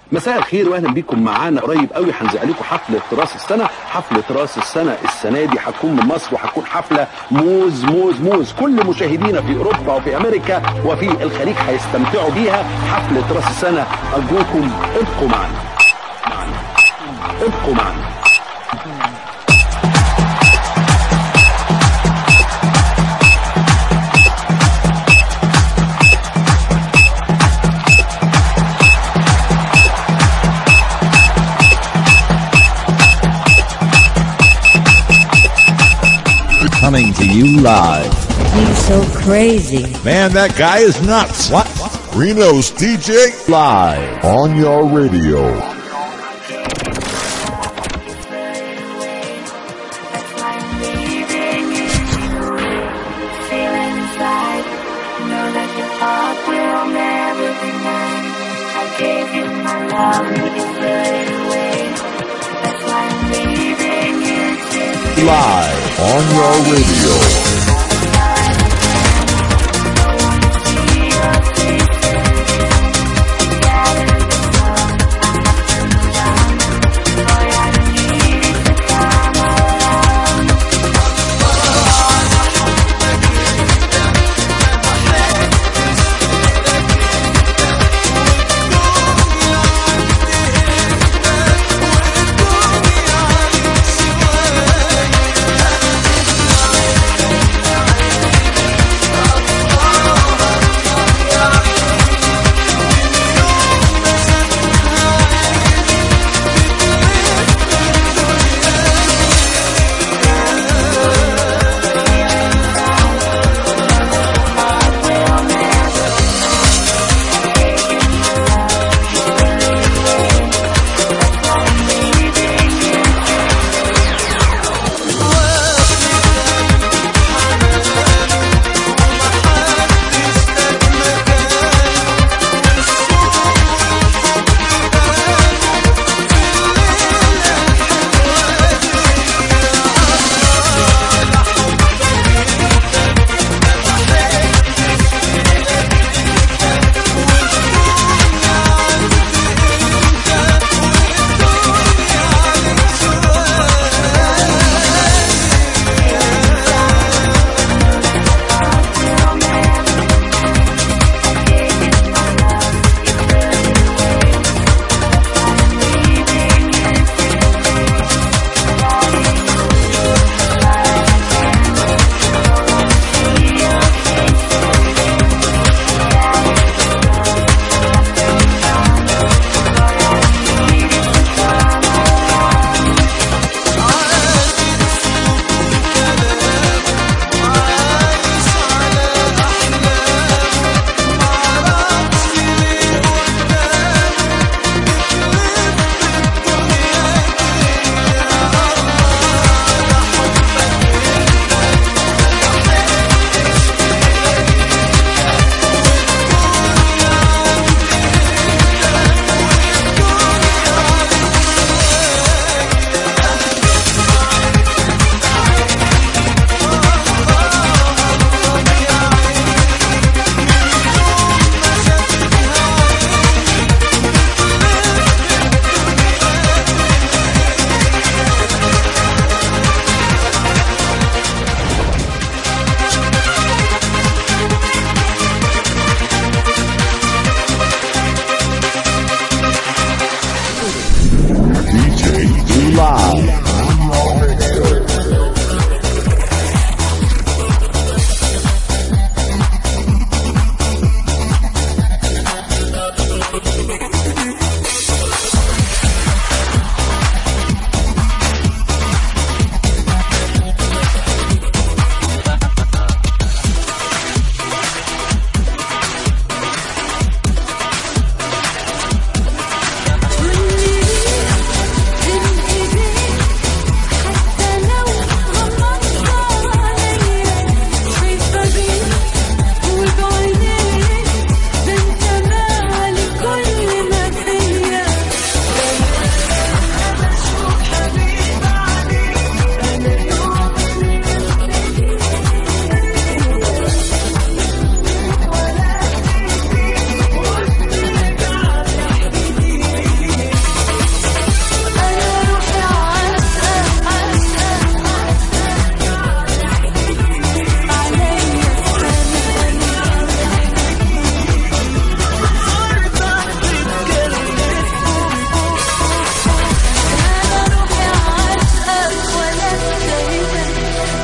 مساء الخير واهلا بيكم معانا قريب قوي هنذيع لكم حفله راس السنه حفله راس السنه السنه دي هتكون من مصر وهتكون حفله موز موز موز كل مشاهدينا في اوروبا وفي امريكا وفي الخليج هيستمتعوا بيها حفله راس السنه ارجوكم ابقوا معنا معنا ابقوا معنا Coming to you live. He's so crazy. Man, that guy is nuts. What? Reno's DJ Live. on your radio. Live. On your radio.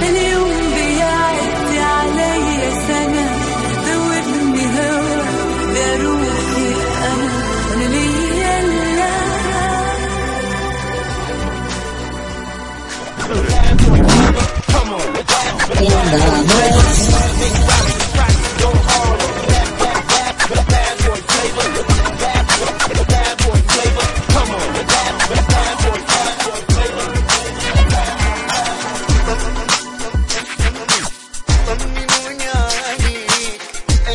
اليوم بيعدي عليا سنة دوبني هوا يا روحي أنا وأنا ليا إلا طمنوني عليك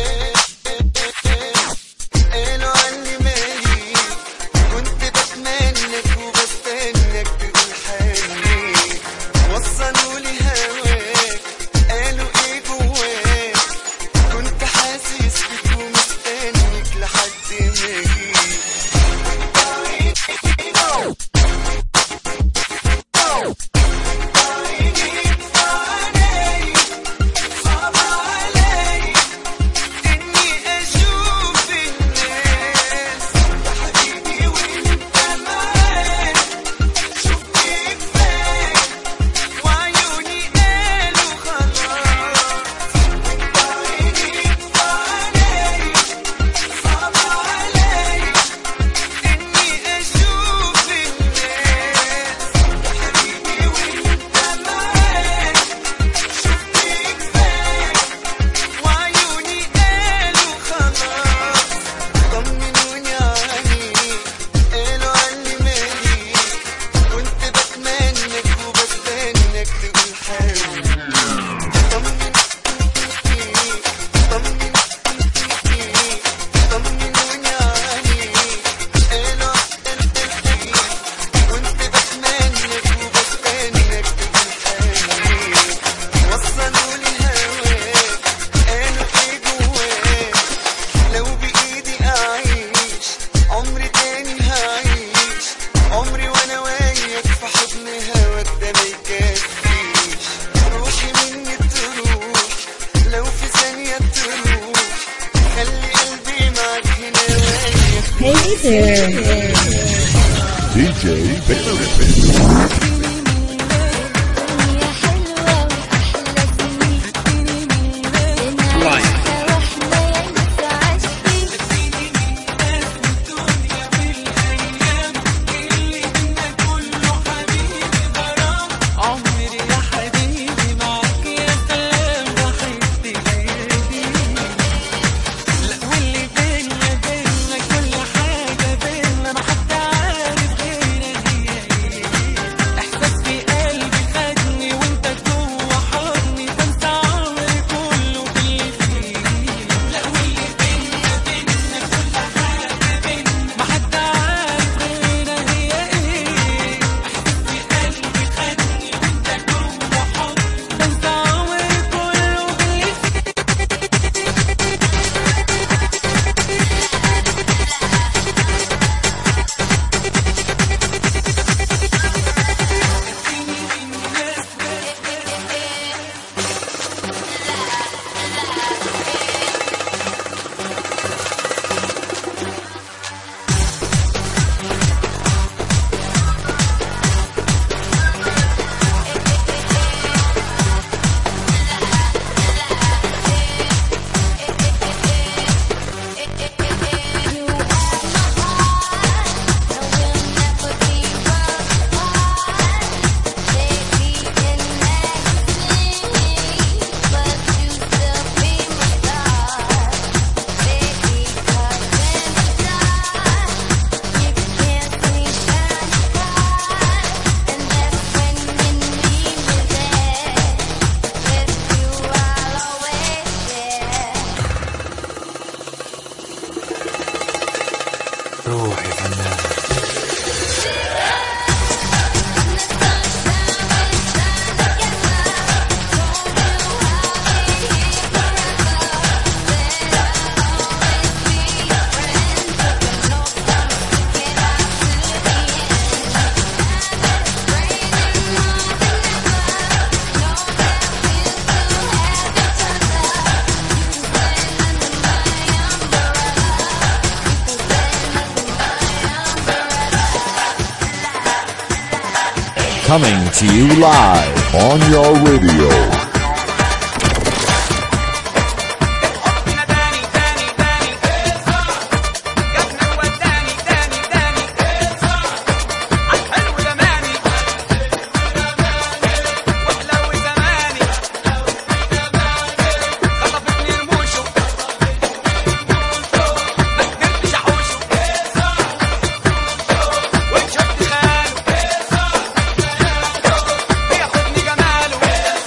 قالوا عني مالي كنت بتمنك وبستنك تقول حالي وصلوا لي هواك قالوا ايه جواك كنت حاسس بيك ومستنيك لحد ما جيت صعب علي إني أشوف الناس يا حبيبي وأنت معاك شفت كفاية وعيوني قالوا خلاص عينيك علي صعب علي إني أشوف الناس يا حبيبي وأنت معاك شفت كفاية وعيوني قالوا خلاص طمنوني عليك قالوا عني مالي كنت بتمنك وبستنك تقول حالي طمنوني طمنوني طمنوني عليك قالوا عني كنت بتمنك وبستنك تقول حالي وصلوا لي هواك قالوا ايه جواك لو بإيدي أعيش عمري تاني هعيش عمري وأنا واقف في حضن هواك ده ما يكفيش روحي مني تروح لو في ثانية تروح خلي قلبي معاك هنا واقف Hey there. DJ Bailey. يا حلوة وأحلى سنين بنعيشها واحنا ينفع عشرين عمري يا حبيبي معاك يا سلام بحس بيدي لا واللي بينا بينا كل حاجة بينا ما حد عارف غيرنا هي ايه Coming to you live on your radio. حبنا تاني تاني تاني جابنا وداني تاني تاني عالحلو زماني وحلو زماني خطفتني رموشه ما قدرتش احوشه وانشد خاله بياخدني جماله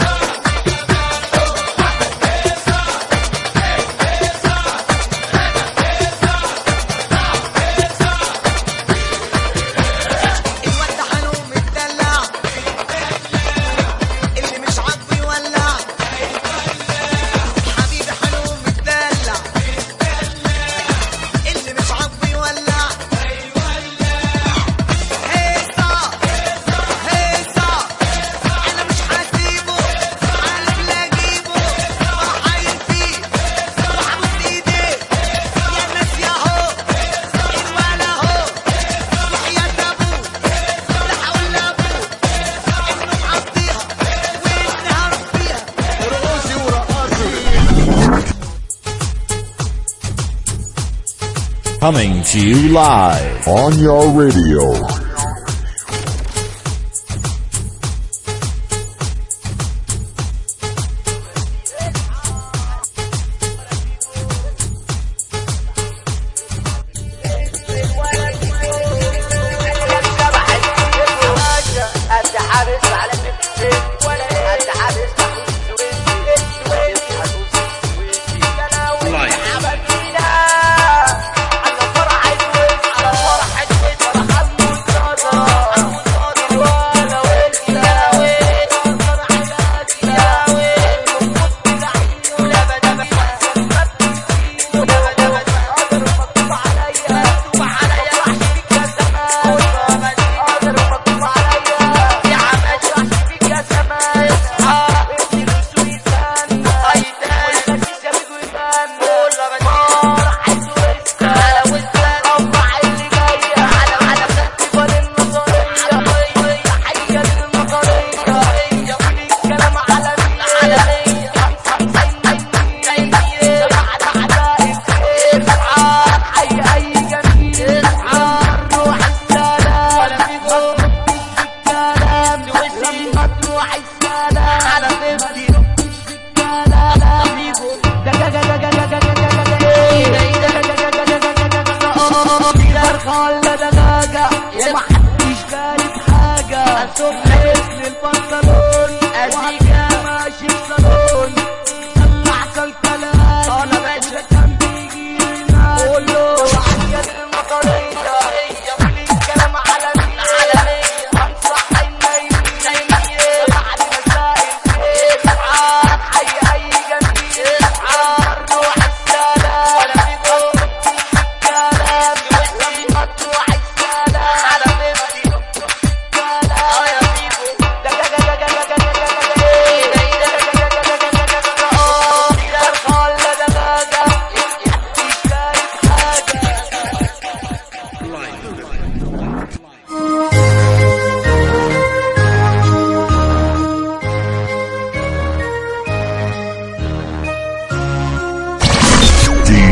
الواد ده حلو متدلع اللي مش عاجبه يولع حبيبي حلو متدلع اللي مش عاجبه يولع هيصة هيصة انا مش هسيبه عارف لا اجيبه وحايل فيه وحبوس ايديه يا ناس يا هو الولا هو وحياة ابوه لا حول ابوه انه مقضيها واني هربيها رقصي ورقصي Coming to you live On your radio.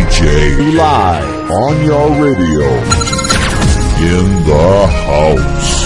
DJ live on your radio. In the house.